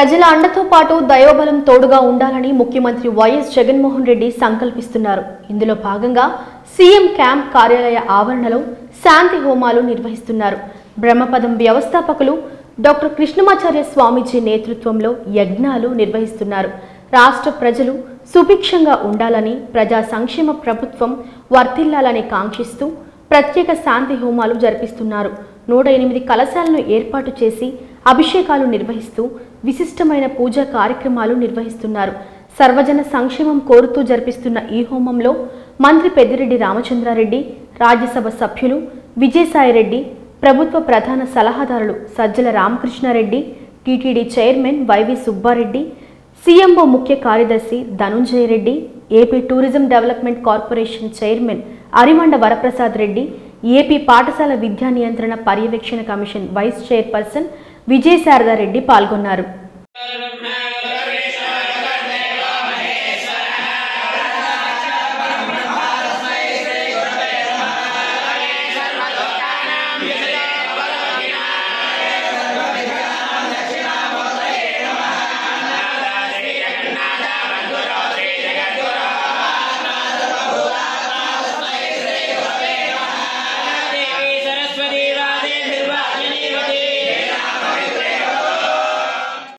ప్రజల అండతో పాటు దయోబలం తోడుగా ఉండాలని ముఖ్యమంత్రి వైఎస్ జగన్మోహన్ రెడ్డి సంకల్పిస్తున్నారు ఇందులో భాగంగా సీఎం క్యాంప్ కార్యాలయ ఆవరణలో శాంతి హోమాలు నిర్వహిస్తున్నారు బ్రహ్మపదం వ్యవస్థాపకులు డాక్టర్ కృష్ణమాచార్య స్వామీజీ నేతృత్వంలో యజ్ఞాలు నిర్వహిస్తున్నారు రాష్ట్ర ప్రజలు సుభిక్షంగా ఉండాలని ప్రజా సంక్షేమ ప్రభుత్వం వర్తిల్లాలని కాంక్షిస్తూ ప్రత్యేక శాంతి హోమాలు జరిపిస్తున్నారు నూట ఎనిమిది కలశాలను ఏర్పాటు చేసి అభిషేకాలు నిర్వహిస్తూ విశిష్టమైన పూజా కార్యక్రమాలు నిర్వహిస్తున్నారు సర్వజన సంక్షేమం కోరుతూ జరిపిస్తున్న ఈ హోమంలో మంత్రి పెద్దిరెడ్డి రామచంద్రారెడ్డి రాజ్యసభ సభ్యులు విజయసాయిరెడ్డి ప్రభుత్వ ప్రధాన సలహాదారులు సజ్జల రామకృష్ణారెడ్డి టీటీడీ చైర్మన్ వైవి సుబ్బారెడ్డి సీఎంఓ ముఖ్య కార్యదర్శి Dhanunjaya Reddy AP tourism development corporation chairman Arimanda Varaprasad Reddy AP పాఠశాల విద్యా నియంత్రణ పర్యవేక్షణ కమిషన్ వైస్ చైర్పర్సన్ విజయశారదారెడ్డి పాల్గొన్నారు శ్రీ